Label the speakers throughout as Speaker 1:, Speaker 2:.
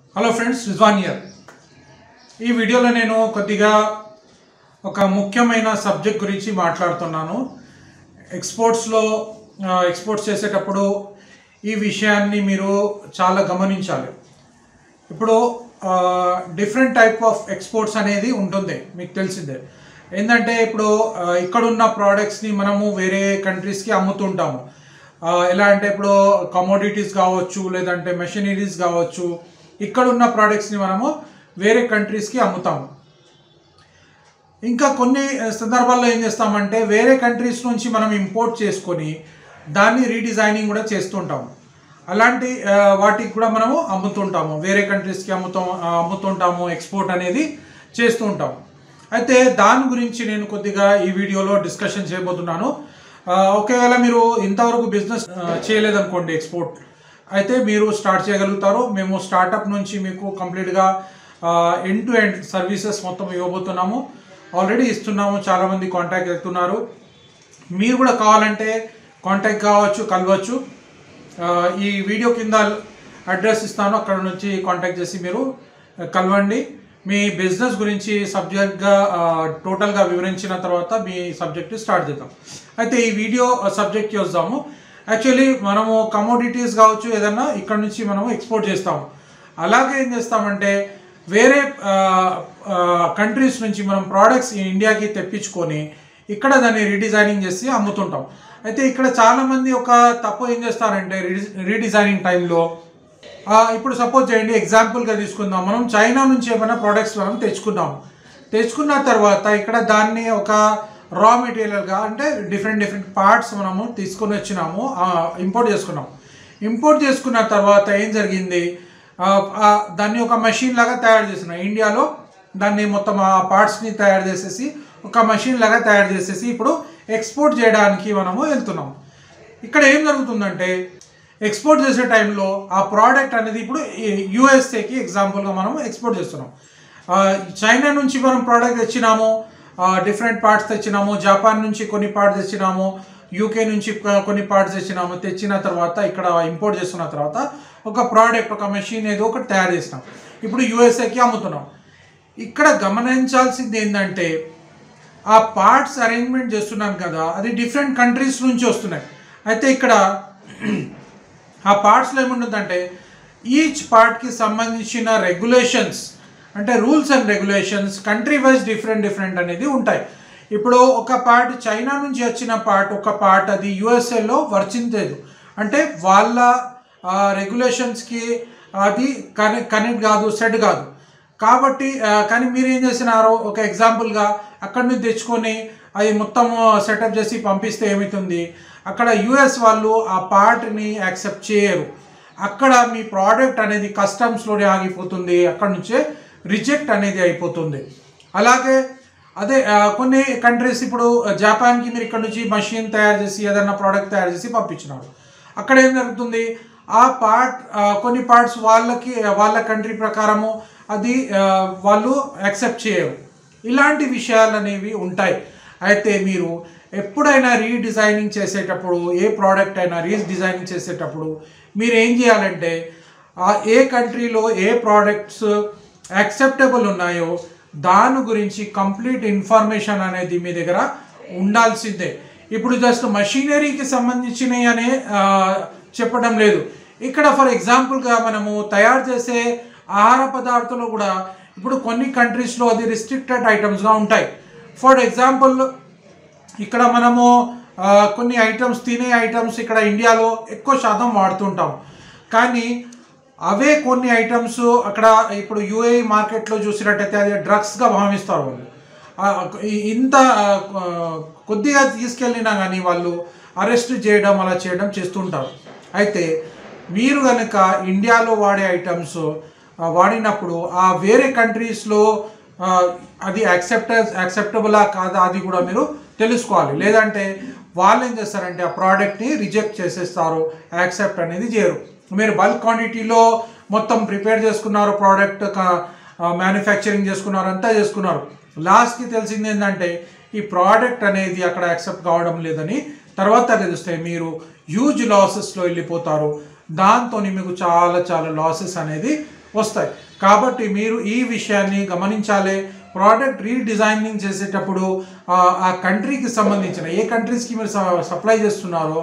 Speaker 1: hello friends Rizwan year ఈ వీడియోలో నేను కొద్దిగా ఒక ముఖ్యమైన సబ్జెక్ట్ గురించి మాట్లాడుతున్నాను ఎక్స్పోర్ట్స్లో ఎక్స్పోర్ట్స్ చేసేటప్పుడు ఈ విషయాన్ని మీరు చాలా గమనించాలి ఇప్పుడు డిఫరెంట్ టైప్ ఆఫ్ ఎక్స్పోర్ట్స్ అనేది ఉంటుంది మీకు తెలిసిందే ఏంటంటే ఇప్పుడు ఆ, ఇక్కడున్న ప్రోడక్ట్స్ని మనము వేరే కంట్రీస్కి అమ్ముతుంటాము ఆ, ఎలా అంటే ఇప్పుడు కమోడిటీస్ కావచ్చు లేదంటే మెషినరీస్ కావచ్చు ఇక్కడున్న ప్రోడక్ట్స్ని మనము వేరే కంట్రీస్కి అమ్ముతాము ఇంకా కొన్ని సందర్భాల్లో ఏం చేస్తామంటే వేరే కంట్రీస్ నుంచి మనం ఇంపోర్ట్ చేసుకొని దాన్ని రీడిజైనింగ్ కూడా చేస్తుంటాము అలాంటి ఆ, వాటికి కూడా మనము అమ్ముతుంటాము వేరే కంట్రీస్కి అమ్ముతాం ఆ, అమ్ముతుంటాము ఎక్స్పోర్ట్ అనేది చేస్తూ ఉంటాము అయితే దాని గురించి నేను కొద్దిగా ఈ వీడియోలో డిస్కషన్ చేయబోతున్నాను ఆ, ఒకవేళ మీరు ఇంతవరకు బిజినెస్ చేయలేదనుకోండి ఎక్స్పోర్ట్ అయితే మీరు స్టార్ట్ చేయగలుగుతారు మేము స్టార్టప్ నుంచి మీకు కంప్లీట్గా ఎండ్ టు ఎండ్ సర్వీసెస్ మొత్తం ఇవ్వబోతున్నాము ఆల్రెడీ ఇస్తున్నాము చాలామంది కాంటాక్ట్ అవుతున్నారు మీరు కూడా కావాలంటే కాంటాక్ట్ కావచ్చు కలవచ్చు ఆ, ఈ వీడియో కింద అడ్రస్ ఇస్తాను అక్కడ నుంచి కాంటాక్ట్ చేసి మీరు కలవండి మీ బిజినెస్ గురించి సబ్జెక్ట్గా టోటల్గా వివరించిన తర్వాత మీ సబ్జెక్ట్ స్టార్ట్ చేద్దాం అయితే ఈ వీడియో సబ్జెక్ట్కి వస్తాము యాక్చువల్లీ మనము కమోడిటీస్ కావచ్చు ఏదన్నా ఇక్కడ నుంచి మనము ఎక్స్పోర్ట్ చేస్తాము అలాగే ఏం చేస్తామంటే వేరే కంట్రీస్ నుంచి మనం ప్రోడక్ట్స్ ఇండియాకి తెప్పించుకొని ఇక్కడ దాన్ని రీడిజైనింగ్ చేసి అమ్ముతుంటాం అయితే ఇక్కడ చాలామంది ఒక తప్పు ఏం చేస్తారంటే రీడిజైనింగ్ టైంలో ఇప్పుడు సపోజ్ చేయండి ఎగ్జాంపుల్గా తీసుకుందాం మనం చైనా నుంచి ఏమైనా ప్రోడక్ట్స్ మనం తెచ్చుకున్నాం తెచ్చుకున్న తర్వాత ఇక్కడ దాన్ని ఒక రా మెటీరియల్గా అంటే డిఫరెంట్ డిఫరెంట్ పార్ట్స్ మనము తీసుకొని వచ్చినాము ఇంపోర్ట్ చేసుకున్నాం ఇంపోర్ట్ చేసుకున్న తర్వాత ఏం జరిగింది ఆ, ఆ, దాన్ని ఒక మెషిన్ లాగా తయారు చేస్తున్నాం ఇండియాలో దాన్ని మొత్తం ఆ పార్ట్స్ని తయారు చేసేసి ఒక మెషిన్ లాగా తయారు చేసేసి ఇప్పుడు ఎక్స్పోర్ట్ చేయడానికి మనము వెళ్తున్నాం ఇక్కడ ఏం జరుగుతుందంటే ఎక్స్పోర్ట్ చేసే టైంలో ఆ ప్రోడక్ట్ అనేది ఇప్పుడు యూఎస్ఏకి ఎగ్జాంపుల్గా మనం ఎక్స్పోర్ట్ చేస్తున్నాం ఆ, చైనా నుంచి మనం ప్రోడక్ట్ తెచ్చినాము డిఫరెంట్ పార్ట్స్ తెచ్చినాము జపాన్ నుంచి కొన్ని పార్ట్స్ తెచ్చినాము యూకే నుంచి కొ- కొన్ని పార్ట్స్ తెచ్చినాము తెచ్చిన తర్వాత ఇక్కడ ఇంపోర్ట్ చేస్తున్న తర్వాత ఒక ప్రోడక్ట్ ఒక మెషిన్ ఏదో ఒకటి తయారు చేసినాం ఇప్పుడు యూఎస్ఏకి అమ్ముతున్నాం ఇక్కడ గమనించాల్సింది ఏంటంటే ఆ పార్ట్స్ అరేంజ్మెంట్ చేస్తున్నాను కదా అది డిఫరెంట్ కంట్రీస్ నుంచి వస్తున్నాయి అయితే ఇక్కడ ఆ పార్ట్స్లో ఏముంటుందంటే ఈచ్ పార్ట్కి సంబంధించిన రెగ్యులేషన్స్ అంటే rules and regulations country wise different different అనేది ఉంటాయి ఇప్పుడు ఒక పార్ట్ చైనా నుంచి వచ్చిన పార్ట్ ఒక పార్ట్ అది యుఎస్ఏలో వర్తించలేదు అంటే వాళ్ళ రెగ్యులేషన్స్కి అది కనెక్ట్ కనెక్ట్ కాదు సెట్ కాదు కాబట్టి ఆ, కానీ మీరు ఏం చేసినారు ఒక ఎగ్జాంపుల్గా అక్కడి నుంచి తెచ్చుకొని అది మొత్తం సెటప్ చేసి పంపిస్తే ఏమవుతుంది అక్కడ యుఎస్ వాళ్ళు ఆ పార్ట్ని యాక్సెప్ట్ చేయరు అక్కడ మీ ప్రోడక్ట్ అనేది కస్టమ్స్లోనే ఆగిపోతుంది అక్కడ నుంచే రిజెక్ట్ అనేది అయిపోతుంది అలాగే అదే ఆ, కొన్ని కంట్రీస్ ఇప్పుడు జపాన్కి మీరు ఇక్కడ నుంచి మషిన్ తయారు చేసి ఏదైనా ప్రోడక్ట్ తయారు చేసి పంపించినారు అక్కడ ఏం జరుగుతుంది ఆ పార్ట్ ఆ, కొన్ని పార్ట్స్ వాళ్ళకి వాళ్ళ కంట్రీ ప్రకారము అది ఆ, వాళ్ళు యాక్సెప్ట్ చేయరు ఇలాంటి విషయాలు అనేవి ఉంటాయి అయితే మీరు ఎప్పుడైనా రీడిజైనింగ్ చేసేటప్పుడు ఏ ప్రోడక్ట్ అయినా రీడిజైనింగ్ చేసేటప్పుడు మీరు ఏం చేయాలంటే ఆ ఏ కంట్రీలో ఏ ప్రోడక్ట్స్ యాక్సెప్టబుల్ ఉన్నాయో దాని గురించి కంప్లీట్ ఇన్ఫర్మేషన్ అనేది మీ దగ్గర ఉండాల్సిందే ఇప్పుడు జస్ట్ మషీనరీకి సంబంధించినవి అనే ఆ, చెప్పడం లేదు ఇక్కడ ఫర్ ఎగ్జాంపుల్గా మనము తయారు చేసే ఆహార పదార్థాలు కూడా ఇప్పుడు కొన్ని కంట్రీస్లో అది రిస్ట్రిక్టెడ్ ఐటమ్స్గా ఉంటాయి ఫర్ ఎగ్జాంపుల్ ఇక్కడ మనము ఆ, కొన్ని ఐటమ్స్ తినే ఐటమ్స్ ఇక్కడ ఇండియాలో ఎక్కువ శాతం వాడుతుంటాం కానీ అవే కొన్ని ఐటమ్స్ అక్కడ ఇప్పుడు యూఏఈ మార్కెట్లో చూసినట్టయితే అది డ్రగ్స్గా భావిస్తారు వాళ్ళు ఆ, ఈ- ఇంత ఆ, ఆ, కొద్దిగా తీసుకెళ్ళినా కానీ వాళ్ళు అరెస్ట్ చేయడం అలా చేయడం చేస్తుంటారు అయితే మీరు కనుక ఇండియాలో వాడే ఐటమ్స్ వాడినప్పుడు ఆ వేరే కంట్రీస్లో అది యాక్సెప్ట యాక్సెప్టబులా కాదా అది కూడా మీరు తెలుసుకోవాలి లేదంటే వాళ్ళు ఏం చేస్తారంటే ఆ ప్రోడక్ట్ని రిజెక్ట్ చేసేస్తారు యాక్సెప్ట్ అనేది చేయరు మీరు బల్క్ క్వాంటిటీలో మొత్తం ప్రిపేర్ చేసుకున్నారు ప్రోడక్ట్ మ్యానుఫ్యాక్చరింగ్ చేసుకున్నారు అంతా చేసుకున్నారు లాస్ట్కి తెలిసింది ఏంటంటే ఈ ప్రోడక్ట్ అనేది అక్కడ యాక్సెప్ట్ కావడం లేదని తర్వాత తెలుస్తాయి మీరు హ్యూజ్ లాసెస్లో వెళ్ళిపోతారు దాంతో మీకు చాలా చాలా లాసెస్ అనేది వస్తాయి కాబట్టి మీరు ఈ విషయాన్ని గమనించాలి ప్రోడక్ట్ రీడిజైనింగ్ చేసేటప్పుడు ఆ, ఆ కంట్రీకి సంబంధించిన ఏ కంట్రీస్కి మీరు సప్లై చేస్తున్నారో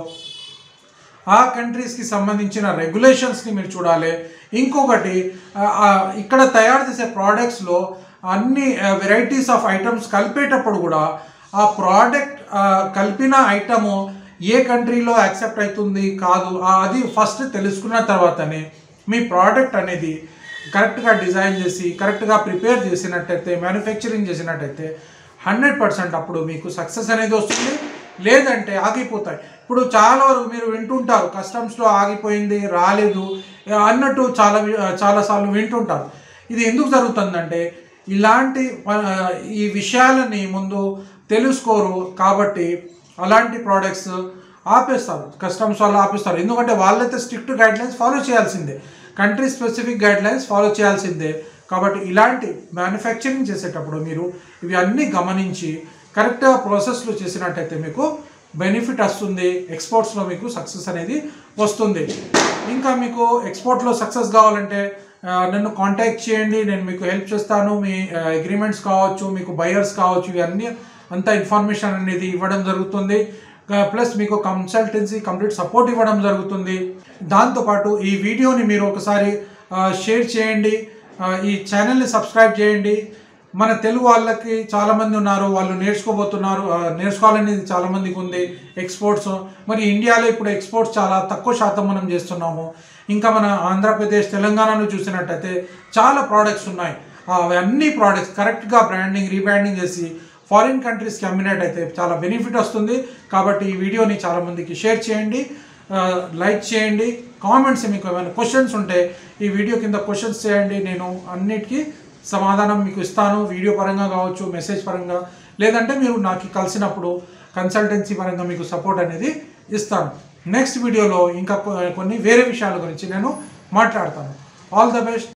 Speaker 1: ఆ కంట్రీస్కి సంబంధించిన రెగ్యులేషన్స్ని మీరు చూడాలి ఇంకొకటి ఆ, ఆ, ఇక్కడ తయారు చేసే ప్రోడక్ట్స్లో అన్ని వెరైటీస్ ఆఫ్ ఐటమ్స్ కలిపేటప్పుడు కూడా ఆ ప్రోడక్ట్ కలిపిన ఐటము ఏ కంట్రీలో యాక్సెప్ట్ అవుతుంది కాదు ఆ, అది ఫస్ట్ తెలుసుకున్న తర్వాతనే మీ ప్రోడక్ట్ అనేది కరెక్ట్గా డిజైన్ చేసి కరెక్ట్గా ప్రిపేర్ చేసినట్టయితే మ్యానుఫ్యాక్చరింగ్ చేసినట్టయితే హండ్రెడ్ పర్సెంట్ అప్పుడు మీకు సక్సెస్ అనేది వస్తుంది లేదంటే ఆగిపోతాయి ఇప్పుడు చాలా వరకు మీరు వింటుంటారు కస్టమ్స్లో ఆగిపోయింది రాలేదు అన్నట్టు చాలా వి- చాలాసార్లు వింటుంటారు ఇది ఎందుకు జరుగుతుందంటే ఇలాంటి ఆ, ఈ విషయాలని ముందు తెలుసుకోరు కాబట్టి అలాంటి ప్రోడక్ట్స్ ఆపేస్తారు కస్టమ్స్ వాళ్ళు ఆపేస్తారు ఎందుకంటే వాళ్ళైతే స్ట్రిక్ట్ గైడ్ లైన్స్ ఫాలో చేయాల్సిందే country specific guidelines follow చేయాల్సిందే కాబట్టి ఇలాంటి మ్యానుఫ్యాక్చరింగ్ చేసేటప్పుడు మీరు ఇవి అన్నీ గమనించి కరెక్ట్గా ప్రాసెస్లో చేసినట్టయితే మీకు బెనిఫిట్ వస్తుంది ఎక్స్పోర్ట్స్లో మీకు సక్సెస్ అనేది వస్తుంది ఇంకా మీకు ఎక్స్పోర్ట్లో సక్సెస్ కావాలంటే ఆ, నన్ను కాంటాక్ట్ చేయండి నేను మీకు హెల్ప్ చేస్తాను మీ అగ్రిమెంట్స్ కావచ్చు మీకు బయర్స్ కావచ్చు ఇవన్నీ అంత ఇన్ఫర్మేషన్ అనేది ఇవ్వడం జరుగుతుంది ప్లస్ మీకు కన్సల్టెన్సీ కంప్లీట్ సపోర్ట్ ఇవ్వడం జరుగుతుంది దాంతోపాటు ఈ వీడియోని మీరు ఒకసారి షేర్ చేయండి ఆ, ఈ ఛానల్ని సబ్స్క్రైబ్ చేయండి మన తెలుగు వాళ్ళకి చాలామంది ఉన్నారు వాళ్ళు నేర్చుకోబోతున్నారు ఆ, నేర్చుకోవాలనేది చాలామందికి ఉంది ఎక్స్పోర్ట్స్ మరి ఇండియాలో ఇప్పుడు ఎక్స్పోర్ట్స్ చాలా తక్కువ శాతం మనం చేస్తున్నాము ఇంకా మన ఆంధ్రప్రదేశ్ తెలంగాణలో చూసినట్టయితే చాలా ప్రోడక్ట్స్ ఉన్నాయి ఆ, అవన్నీ ప్రోడక్ట్స్ కరెక్ట్గా బ్రాండింగ్ రీబ్రాండింగ్ చేసి ఫారిన్ కంట్రీస్కి అమ్మినట్టయితే చాలా బెనిఫిట్ వస్తుంది కాబట్టి ఈ వీడియోని చాలామందికి షేర్ చేయండి ఆ, లైక్ చేయండి కామెంట్స్ మీకు ఏమైనా క్వశ్చన్స్ ఉంటే ఈ వీడియో కింద క్వశ్చన్స్ చేయండి నేను అన్నిటికీ సమాధానం మీకు ఇస్తాను వీడియో పరంగా కావచ్చు మెసేజ్ పరంగా లేదంటే మీరు నాకు కలిసినప్పుడు కన్సల్టెన్సీ పరంగా మీకు సపోర్ట్ అనేది ఇస్తాను నెక్స్ట్ వీడియోలో ఇంకా కొ- కొన్ని వేరే విషయాల గురించి నేను మాట్లాడతాను ఆల్ ద బెస్ట్